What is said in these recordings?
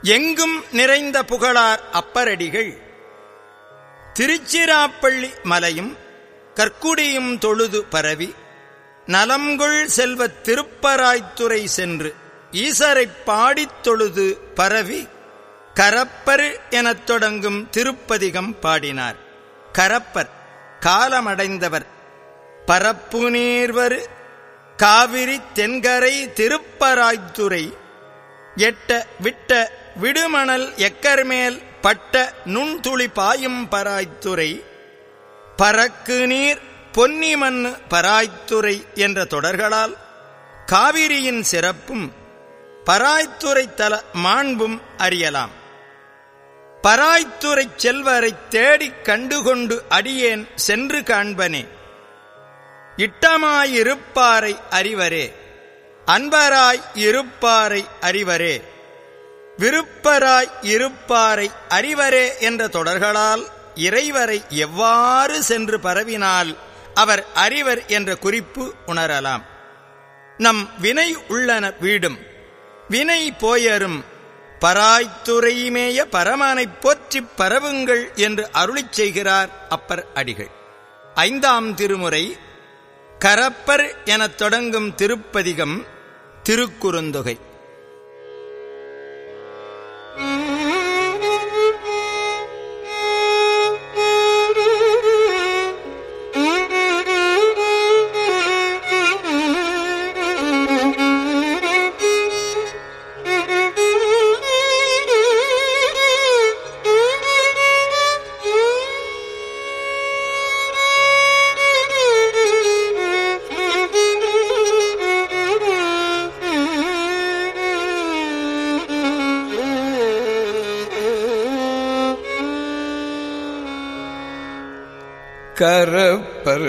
எங்கும் நிறைந்த புகழார் அப்பரடிகள் திருச்சிராப்பள்ளி மலையும் கற்குடியும் தொழுது பரவி நலம்கொள் செல்வத் திருப்பராய்த்துறை சென்று ஈசரைப் பாடித் தொழுது பரவி கரப்பர் எனத் தொடங்கும் திருப்பதிகம் பாடினார் கரப்பர் காலமடைந்தவர் பரப்பு நீர்வரு காவிரி தென்கரை திருப்பராய்த்துறை எட்ட விட்ட விடுமணல் எக்கர்மேல் பட்ட நுண்துளி பாயும் பராய்த்துறை பறக்கு நீர் பொன்னிமண்ணு பராய்த்துறை என்ற தொடர்களால் காவிரியின் சிறப்பும் பராய்த்துறை தல மாண்பும் அறியலாம் பராய்த்துறை செல்வரைத் தேடிக் கண்டுகொண்டு அடியேன் சென்று காண்பனே இட்டமாயிருப்பாரை அறிவரே அன்பராய் இருப்பாரை அறிவரே விருப்பராய் இருப்பாரை அறிவரே என்ற தொடர்களால் இறைவரை எவ்வாறு சென்று பரவினால் அவர் அறிவர் என்ற குறிப்பு உணரலாம் நம் வினை உள்ளன வீடும் வினை போயரும் பராய்த்துறையுமேய பரமனைப் போற்றிப் பரவுங்கள் என்று அருளிச் செய்கிறார் அப்பர் அடிகள் ஐந்தாம் திருமுறை கரப்பர் எனத் தொடங்கும் திருப்பதிகம் திருக்குறுந்தொகை கரப்பர்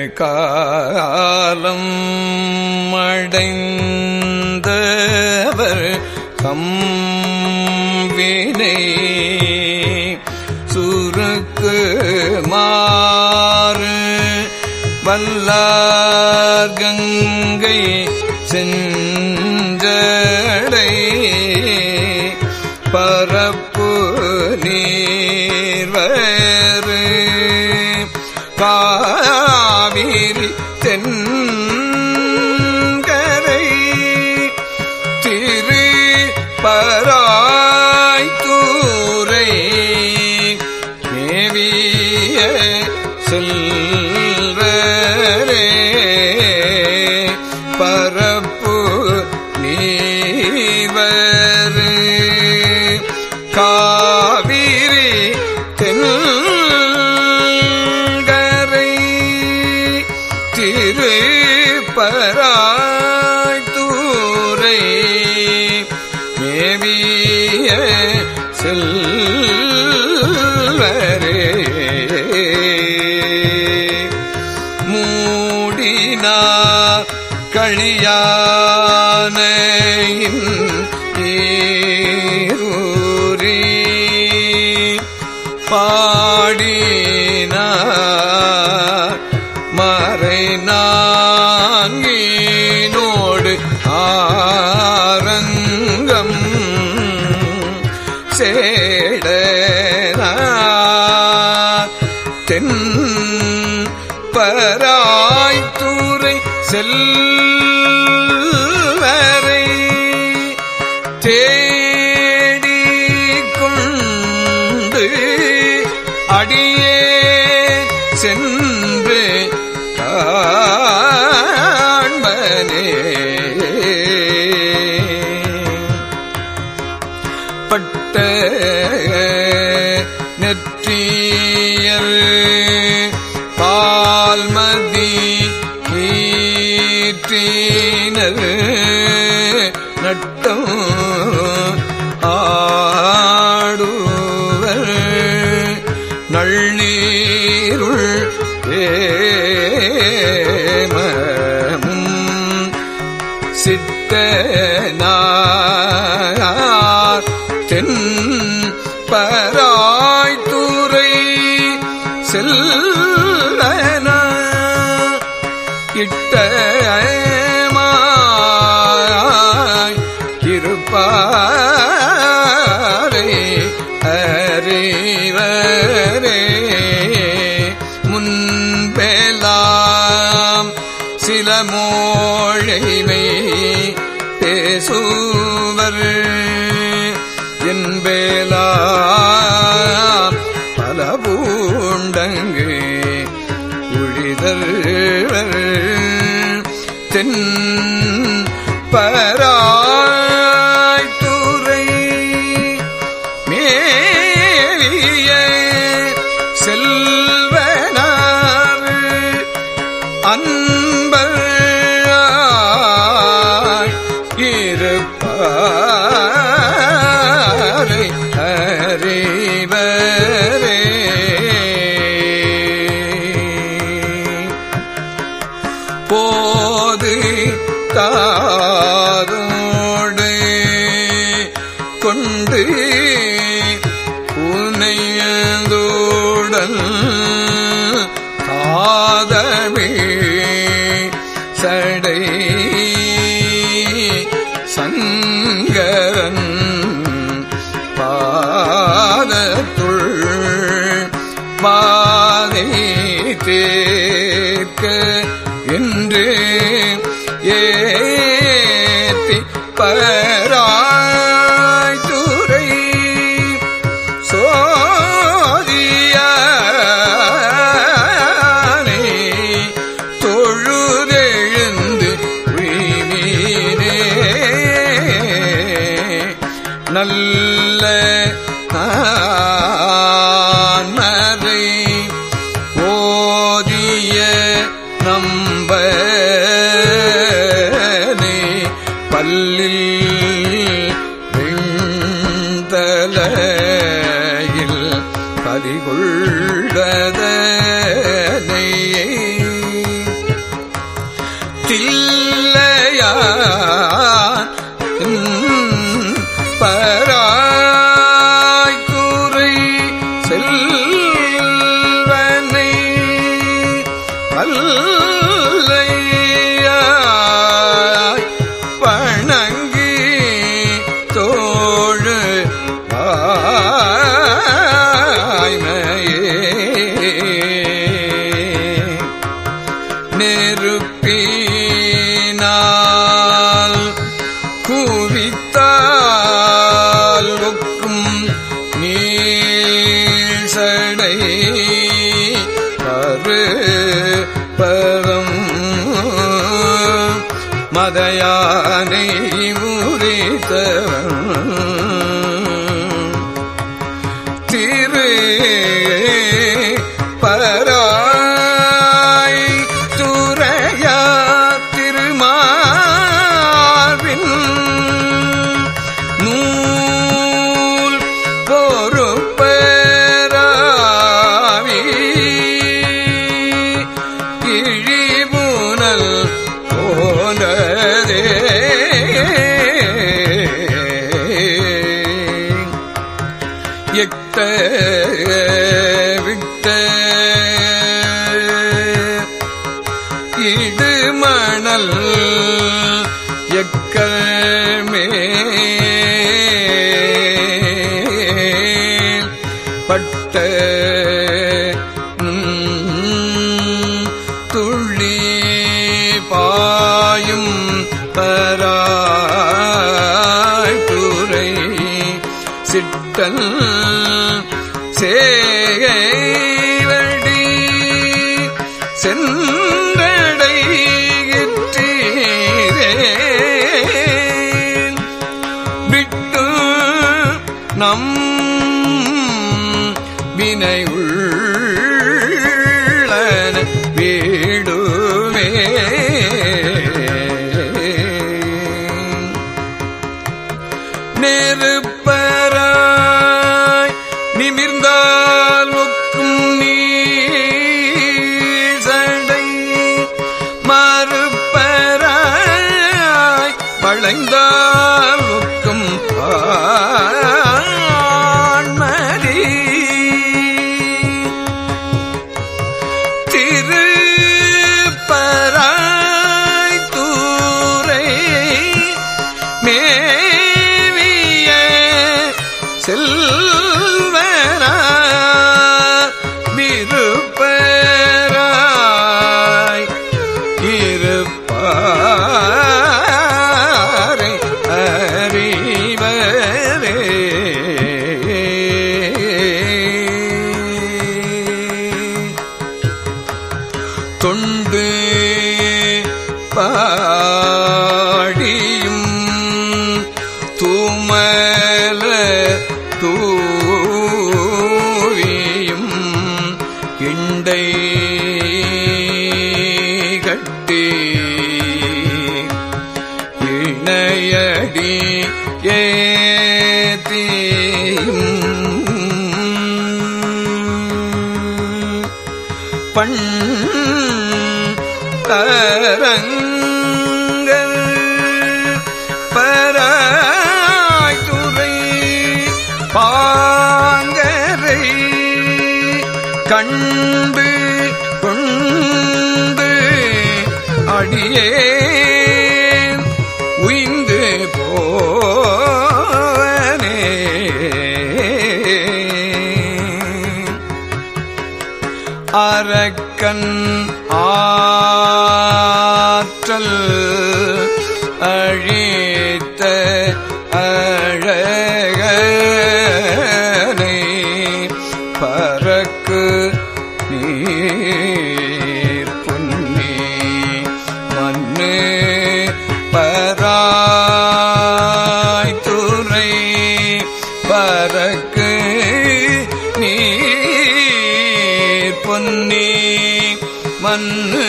காலம் அடைந்தவர் கம்பினை சுருக்கு மாறு வல்லார் கங்கை செஞ்சடை பரப்பு நீர்வரு காவிரி தென்கரை திரு பராய்த்தூரை மேவிய செல்வரே பரப்பு நீர்வரு காவிரி தென்கரை திரு பராய்த்தூரை மேவிய செல்வரே மூடினா களியானையின் ஈரூரி பாடினா மறை நான்கினோடு ஆரங்கம் சேடனா தென் பராய்த்துறை செல்வரை தேடி கொண்டு அடியே சென்று காண்பனே பட்ட நெற்றியர் பால்மதி ஈற்றினர் நட்டம் ஆடுவர் நள்ளீருள் ஏமமும் சித்தனார் தென் பராய்த்துறை செல்லன இட்டமாய் இருப்பார் அறிவரே முன்பெல்லாம் சில மோழைமை பேசுவர் என்பேலாம் பல பூண்டங்கு உழிதல்வர் தென் பராய்த்துறை மேவிய செல்வனார் அன்பர் இருப்பாரை அறிவரே போது தாதோடு கொண்டு புனையதோடல் காதவே சடை சங்கரன் பாதத்துள் பாதை தேக்க என்று ஏத்தி பராய்த்துறை சோதியானே தொழுதெழுந்து உய்வீனே நல்ல மறை ஓதிய நம்பனே பல்லில் வெண்தலையில் பதிகொள்வதனையே தில்லையா பராய்குறை செல்வனை அல்லையாய் வணங்கி தோழு ஆய்மையே நெருப்பினால் கூவித்தால் ஒக்கும் நீசடை பரு பரம் மதயானை முறித்தவன் திரு பராய் துறையா திருமாவின் நூல் பொறுப்பராவி இழிபுனல் போனதே எட்ட விட்ட இடுமணல் எக்கமே பட்ட உம், துள்ளி பாயும் பராய்த்துறை சிட்டன் சேவடி சென்றடைகிற்றீரே விட்டு நம் வினை உள்ளன வீடுமே நெருப்பராய் நிமிர்ந்தால் ஒக்கும் நீசடை மறுப்பராய் வளைந்தால் ஒக்கும் ஆண்மதி திருப்பராய் தூரை மேவிய செல்வனா விருப்பராய் இருப்பாரை அறிவரே தொண்டு பாடியும் தூமல தூவியும் இண்டை கட்டி இணையடி ஏத்தியும் பண் தரங்கள் பராய்துறை பாங்கரை கண்டு கொண்டு அடியே உய்ந்து போவனே அரக்கன் ஆற்றல் அழித்த அழகனை பறக்கு நீர் புன்னி மண்ணு பராய் துறை பறக்கு நீர் பொன்னி மண்ணு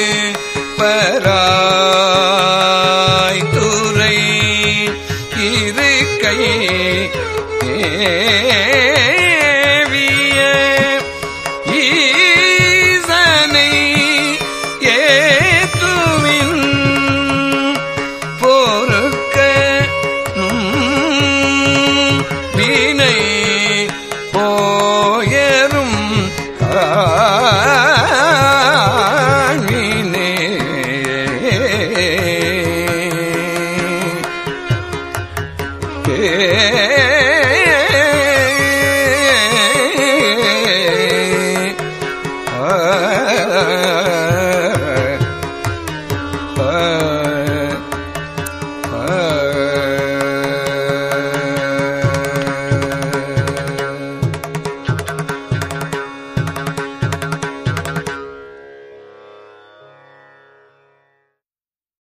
பராய் துறை இருக்கை ஏவிய ஈசனை ஏற்றுமின் பொறுக்க வீணை போயரும் காணினே ஏ